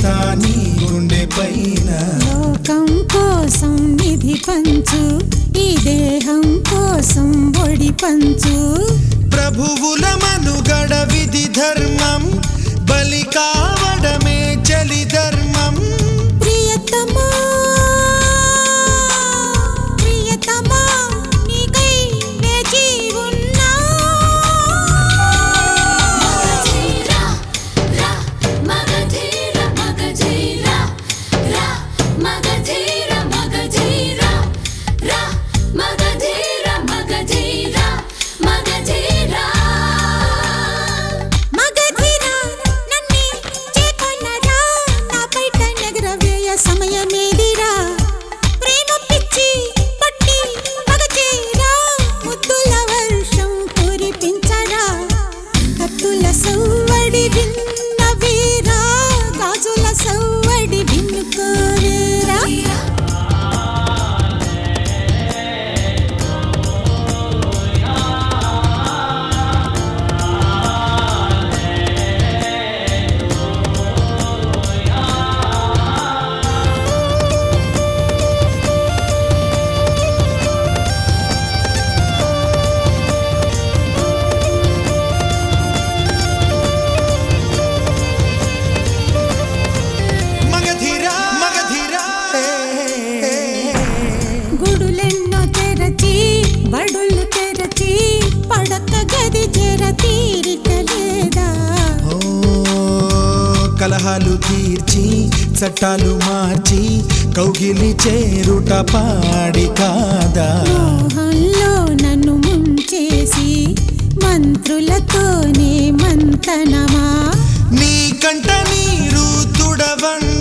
రాస్తా నీ గుండె పైన లోకం కోసం నిధి పంచు ఈ దేహం కోసం ఒడి పంచు ప్రభువుల మనుగడ విధి ధర్మం బలి కావడమే చలి ధర్మం ప్రియతమా ప్రియతమా నీకై వేచి ఉన్నా మగధీరా రా మగధీరా మగధీరా రా మగధీరా మగధీరా రా మగధీరా మగధీరా మగధీరా మగధీరా నన్నే చేకొన్నరా నా బయట నెగరవేయ సమయమేదిరా ప్రేమ పిచ్చి పట్టి మగచేరా ముద్దుల వర్షం కురిపించరా కత్తుల సవ్వడి విన్న వీరా గాజుల సవ్వడి విన్నుకోరేరా మగధీరా మగధీరా గుడులెన్నో తెరచి బడులు తెరచి పడక గది చెర తీరిక లేదా ఓ కలహాలు తీర్చి చట్టాలు మార్చి కౌగిలి చేరుట పాడి కాదా మోహంలో నన్ను ముంచేసి మంత్రులతోనే మంతనమా నీ కంట నీరు తుడవండి